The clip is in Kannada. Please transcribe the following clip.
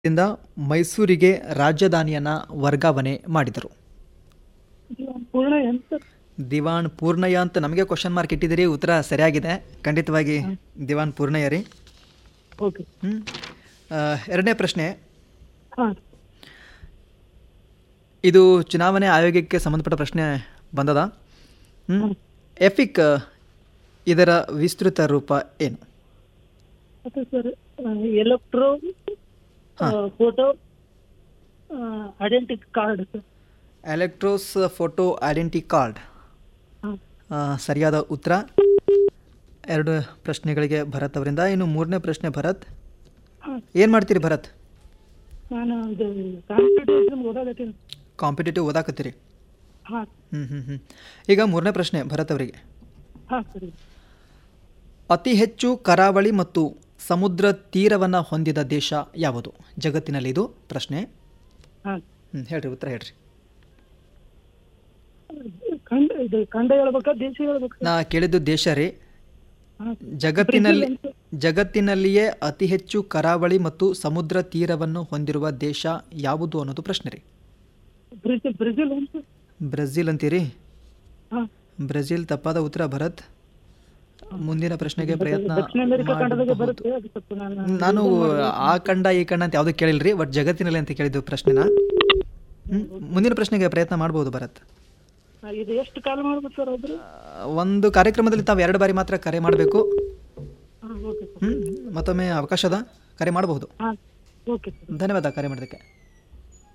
ದಿಂದ ಮೈಸೂರಿಗೆ ರಾಜಧಾನಿಯನ್ನ ವರ್ಗಾವಣೆ ಮಾಡಿದರು ಪೂರ್ಣ ಏನು ಸರ್ ದಿವಾನ್ ಪೂರ್ಣಯ್ಯ ಅಂತ ನಮಗೆ ಕ್ವಶನ್ ಮಾರ್ಕ್ ಇಟ್ಟಿದ್ದೀರಿ ಉತ್ತರ ಸರಿಯಾಗಿದೆ ಖಂಡಿತವಾಗಿ ದಿವಾನ್ ಪೂರ್ಣಯ್ಯ ರೀ ಓಕೆ ಹ್ಮ್. ಆ, ಎರಡನೇ ಪ್ರಶ್ನೆ ಹಾಂ ಇದು ಚುನಾವಣೆ ಆಯೋಗಕ್ಕೆ ಸಂಬಂಧಪಟ್ಟ ಪ್ರಶ್ನೆ ಬಂದದ ಹ್ಮ್. ಎಫಿಕ್ ಇದರ ವಿಸ್ತೃತ ರೂಪ ಏನು ಮತ್ತೆ sir electro photo identity card sir electros photo identity card ಹಾಂ ಆ, ಸರಿಯಾದ ಉತ್ತರ ಎರಡು ಪ್ರಶ್ನೆಗಳಿಗೆ ಭರತ್ ಅವರಿಂದ ಇನ್ನು ಮೂರನೇ ಪ್ರಶ್ನೆ ಭರತ್ ಹಾಂ ಏನು ಮಾಡ್ತೀರಿ ಭರತ್ ನಾನು ಇದು ಕಾಂಪಿಟೇಟಿವ್ ಎಕ್ಸಾಮ್ ಓದಾಗತ್ತೀನಿ ಕಾಂಪಿಟೇಟಿವ್ ಓದಾಕತ್ತೀರಿ ಹಾಂ ಹ್ಞೂ ಹ್ಞೂ ಹ್ಞೂ ಈಗ ಮೂರನೇ ಪ್ರಶ್ನೆ ಭರತ್ ಅವರಿಗೆ ಹಾಂ ಸರಿ ಅತಿ ಹೆಚ್ಚು ಕರಾವಳಿ ಮತ್ತು ಸಮುದ್ರ ತೀರವನ್ನು ಹೊಂದಿದ ದೇಶ ಯಾವುದು ಜಗತ್ತಿನಲ್ಲಿ ಇದು ಪ್ರಶ್ನೆ ಹಾಂ ಹ್ಞೂ ಹೇಳ್ರಿ ಉತ್ತರ ಹೇಳ್ರಿ ಖಂಡ ಇದು ಖಂಡ ಹೇಳ್ಬೇಕಾ ದೇಶ ಹೇಳ್ಬೇಕಾ ನಾ ಕೇಳಿದ್ದು ದೇಶ ರೀ ಹಾಂ ಜಗತ್ತಿನಲ್ಲಿ ಬ್ರೆಜಿಲ್ ಅಂತ. ಜಗತ್ತಿನಲ್ಲಿಯೇ ಅತಿ ಹೆಚ್ಚು ಕರಾವಳಿ ಮತ್ತು ಸಮುದ್ರ ತೀರವನ್ನು ಹೊಂದಿರುವ ದೇಶ ಯಾವುದು ಅನ್ನೋದು ಪ್ರಶ್ನೆ ರೀ ಬ್ರೆಜಿಲ್ ಬ್ರೆಜಿಲ್ ಅಂತ ಬ್ರೆಜಿಲ್ ಅಂತೀರಿ ಹಾಂ ಬ್ರೆಜಿಲ್ ತಪ್ಪಾದ ಉತ್ತರ ಭರತ್ ಮುಂದಿನ ಪ್ರಶ್ನೆಗೆ ಪ್ರಯತ್ನ ದಕ್ಷಿಣ ಅಮೆರಿಕಾ ಖಂಡದಾಗ ಮಾಡಬಹುದು. ಬರುತ್ತೆ ಅದು ಸ್ವಲ್ಪ ನಾನು ನಾನು ಆ ಖಂಡ ಈ ಖಂಡ ಅಂತ ಯಾವುದು ಕೇಳಿಲ್ರಿ ಬಟ್ ಜಗತ್ತಿನಲ್ಲಿ ಅಂತ ಕೇಳಿದ್ದು ಪ್ರಶ್ನೆನ ಹ್ಮ್. ಮುಂದಿನ ಪ್ರಶ್ನೆಗೆ ಪ್ರಯತ್ನ ಮಾಡ್ಬೋದು ಭರತ್ ಆ, ಇದು ಎಷ್ಟು ಕಾಲ ಮಾಡ್ಬೇಕು ಸರ್ ಅದ್ರ ಆ, ಒಂದು ಕಾರ್ಯಕ್ರಮದಲ್ಲಿ ತಾವು ಎರಡು ಬಾರಿ ಮಾತ್ರ ಕರೆ ಮಾಡಬೇಕು ಹಾಂ ಓಕೆ ಸರ್ ಹ್ಮ್ ಮತ್ತೊಮ್ಮೆ ಅವಕಾಶದ ಕರೆ ಮಾಡಬಹುದು ಹಾಂ ಓಕೆ ಸರ್ ಧನ್ಯವಾದ ಕರೆ ಮಾಡೋದಕ್ಕೆ